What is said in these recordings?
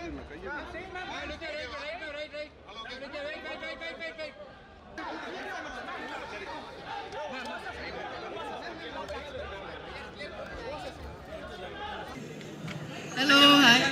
hello hi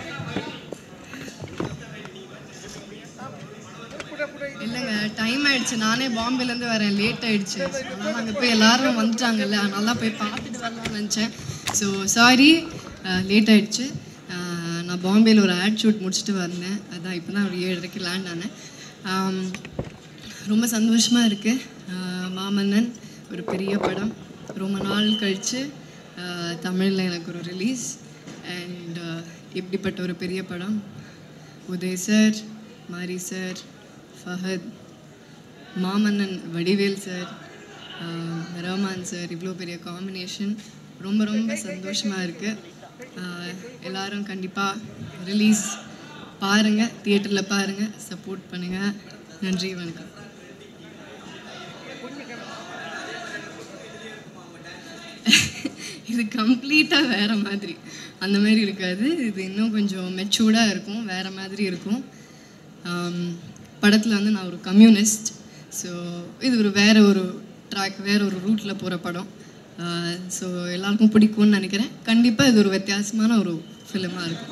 இல்லைங்க time ஆயிடுச்சு நானே பாம்பேலேருந்து வரேன் லேட் ஆயிடுச்சு அதனால அங்கே போய் எல்லாரும் வந்துட்டாங்கல்ல அதனால தான் போய் பார்த்துட்டு வரலாம்னு நினச்சேன் ஸோ சாரி லேட் ஆயிடுச்சு அஹ், நான் பாம்பேயில் ஒரு ஆட் ஷூட் முடிச்சுட்டு வந்தேன் அதான் இப்போ தான் ஒரு ஏழரைக்கு லேண்ட் ஆனேன் ஆம், ரொம்ப சந்தோஷமாக இருக்குது மாமன்னன் ஒரு பெரிய படம் ரொம்ப நாள் கழித்து தமிழில் எனக்கு ஒரு ரிலீஸ் அண்ட் இப்படிப்பட்ட ஒரு பெரிய படம் Udhay sir Mari sir Fahadh Maamannan Vadivel sir ஆஹ் ரஹ்மான் சார் இவ்வளோ பெரிய காம்பினேஷன் ரொம்ப ரொம்ப சந்தோஷமாக இருக்குது எல்லாரும் கண்டிப்பாக ரிலீஸ் பாருங்கள் தியேட்டரில் பாருங்கள் சப்போர்ட் பண்ணுங்கள் நன்றி வணக்கம் இது கம்ப்ளீட்டாக வேற மாதிரி அந்த மாதிரி இருக்காது இது இன்னும் கொஞ்சம் மெச்சூர்டாக இருக்கும் வேற மாதிரி இருக்கும் படத்தில் வந்து நான் ஒரு கம்யூனிஸ்ட் ஸோ இது ஒரு வேற ஒரு ட்ராக் வேற ஒரு ரூட்டில் போகிற படம் ஸோ எல்லாருக்கும் பிடிக்கும்னு நினைக்கிறேன் கண்டிப்பாக இது ஒரு வித்தியாசமான ஒரு ஃபிலிமாக இருக்கும்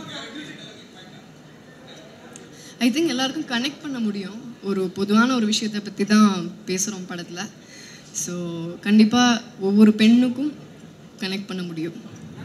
ஐ திங்க் எல்லாருக்கும் கனெக்ட் பண்ண முடியும் ஒரு பொதுவான ஒரு விஷயத்தை பற்றி தான் பேசுகிறோம் படத்தில் ஸோ கண்டிப்பாக ஒவ்வொரு பெண்ணுக்கும் கனெக்ட் பண்ண முடியும்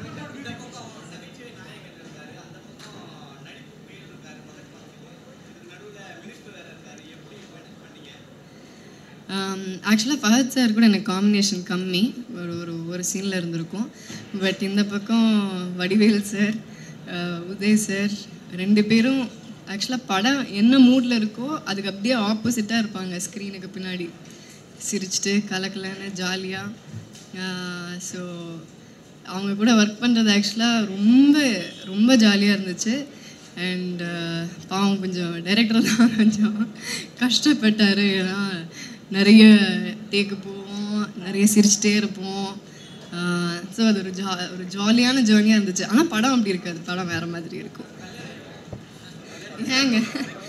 ஆக்சுவலாக ஃபஹத் சார் கூட எனக்கு காம்பினேஷன் கம்மி ஒரு ஒரு ஒரு சீனில் இருந்திருக்கும் பட் இந்த பக்கம் வடிவேல் சார் உதய் சார் ரெண்டு பேரும் ஆக்சுவலாக படம் என்ன மூடில் இருக்கோ அதுக்கு அப்படியே ஆப்போசிட்டாக இருப்பாங்க ஸ்க்ரீனுக்கு பின்னாடி சிரிச்சிட்டு கலக்கலன்னு ஜாலியாக ஸோ அவங்க கூட ஒர்க் பண்ணுறது ஆக்சுவலாக ரொம்ப ரொம்ப ஜாலியாக இருந்துச்சு அண்ட் பாவம் கொஞ்சம் டைரக்டர் தான் கொஞ்சம் கஷ்டப்பட்டார் ஏன்னா நிறைய டேக்கு போவோம் நிறைய சிரிச்சிட்டே இருப்போம் ஸோ அது ஒரு ஜா ஒரு ஜாலியான ஜேர்னியாக இருந்துச்சு ஆனால் படம் அப்படி இருக்காது படம் வேறு மாதிரி இருக்கும் ஏங்க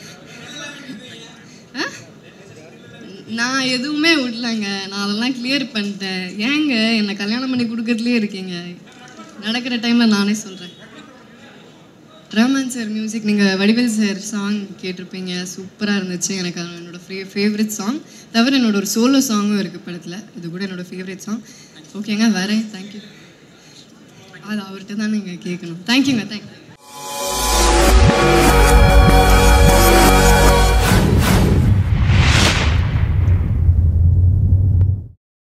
ஆ நான் எதுவுமே விடலங்க நான் அதெல்லாம் கிளியர் பண்ணிட்டேன் ஏங்க என்னை கல்யாணம் பண்ணி கொடுக்கறதுலே இருக்கீங்க நடக்கிற டைமில் நானே சொல்கிறேன் ரஹ்மான் சார் மியூசிக் நீங்கள் வடிவேல் சார் சாங் கேட்டிருப்பீங்க சூப்பராக இருந்துச்சு எனக்கு அது என்னோட ஃபே ஃபேவரட் சாங் தவிர என்னோட ஒரு சோலோ சாங்கும் இருக்குது படத்தில் இது கூட என்னோட ஃபேவரட் சாங் ஓகேங்க வரேன் தேங்க்யூ அது அவர்கிட்ட தான் நீங்கள் கேட்கணும் தேங்க்யூங்க தேங்க்யூ